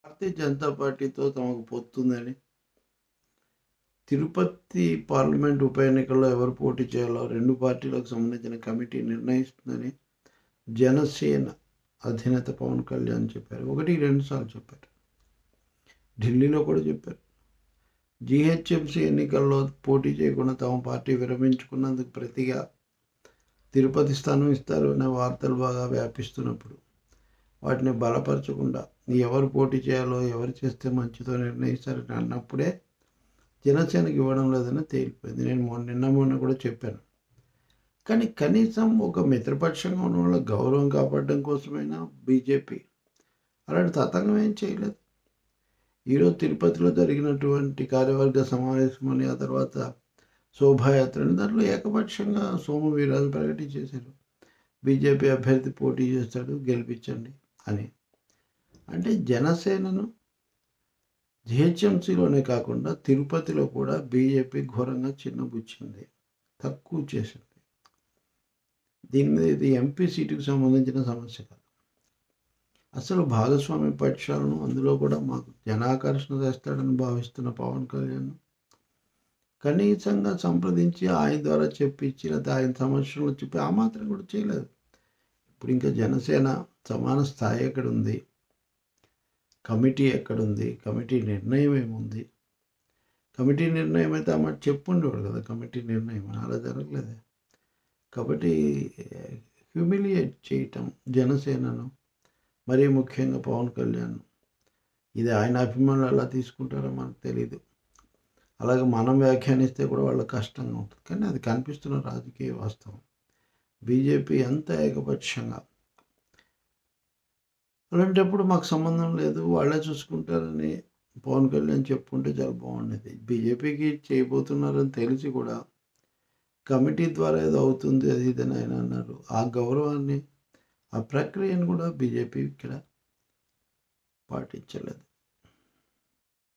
భారతీయ జనతా పార్టీతో తమకు పొత్తుందని తిరుపతి పార్లమెంట్ ఉప ఎన్నికల్లో ఎవరు పోటీ చేయాలో రెండు పార్టీలకు సంబంధించిన కమిటీ నిర్ణయిస్తుందని జనసేన అధినేత పవన్ కళ్యాణ్ చెప్పారు ఒకటి రెండు సార్లు చెప్పారు ఢిల్లీలో కూడా చెప్పారు జిహెచ్ఎంసీ ఎన్నికల్లో పోటీ చేయకుండా తమ పార్టీ విరమించుకున్నందుకు ప్రతిగా తిరుపతి స్థానం ఇస్తారు అనే వార్తలు బాగా వ్యాపిస్తున్నప్పుడు వాటిని బలపరచకుండా ఎవరు పోటీ చేయాలో ఎవరు చేస్తే మంచిదో నిర్ణయిస్తారని అన్నప్పుడే జనసేనకి ఇవ్వడం లేదని తేలిపోయింది నేను మొన్న నిన్న మొన్న కూడా చెప్పాను కానీ కనీసం ఒక మిత్రపక్షంగా ఉన్న వాళ్ళ గౌరవం కాపాడడం కోసమైనా బీజేపీ అలాంటి తతంగం ఏం చేయలేదు ఈరోజు తిరుపతిలో జరిగినటువంటి కార్యవర్గ సమావేశం అని ఆ తర్వాత శోభాయాత్రని దాంట్లో ఏకపక్షంగా సోము వీరాజు ప్రకటించేశారు బీజేపీ అభ్యర్థి పోటీ చేస్తాడు గెలిపించండి అని అంటే జనసేనను జిహెచ్ఎంసీలోనే కాకుండా తిరుపతిలో కూడా బీజేపీ ఘోరంగా చిన్నబుచ్చింది తక్కువ చేసింది దీని మీద ఇది ఎంపీ సీటుకు సంబంధించిన సమస్య కాదు అసలు భాగస్వామ్య పక్షాలను అందులో కూడా మాకు జనాకర్షణ చేస్తాడని భావిస్తున్న పవన్ కళ్యాణ్ కనీసంగా సంప్రదించి ఆయన ద్వారా చెప్పించి లేదా ఆయన సమస్యలు చెప్పి ఆ మాత్రం కూడా చేయలేదు ఇప్పుడు ఇంకా జనసేన సమాన స్థాయి ఎక్కడ ఉంది కమిటీ ఎక్కడుంది కమిటీ నిర్ణయం ఏముంది కమిటీ నిర్ణయం అయితే ఆ మాట చెప్పుండేవాడు కదా కమిటీ నిర్ణయం అని అలా జరగలేదు కాబట్టి హ్యూమిలియేట్ చేయటం జనసేనను మరీ ముఖ్యంగా పవన్ కళ్యాణ్ ఇది ఆయన అభిమానులు ఎలా తీసుకుంటారో మనకు తెలీదు అలాగే మనం వ్యాఖ్యానిస్తే కూడా వాళ్ళకి కష్టంగా ఉంటుంది కానీ అది కనిపిస్తున్న రాజకీయ వాస్తవం బీజేపీ ఎంత ఏకపక్షంగా అలాంటప్పుడు మాకు సంబంధం లేదు వాళ్ళే చూసుకుంటారని పవన్ కళ్యాణ్ చెప్పుకుంటే చాలా బాగుండేది బీజేపీకి చేయబోతున్నారని తెలిసి కూడా కమిటీ ద్వారా ఏదో అవుతుంది అది ఇదని ఆయన అన్నారు ఆ గౌరవాన్ని ఆ ప్రక్రియను కూడా బీజేపీ ఇక్కడ పాటించలేదు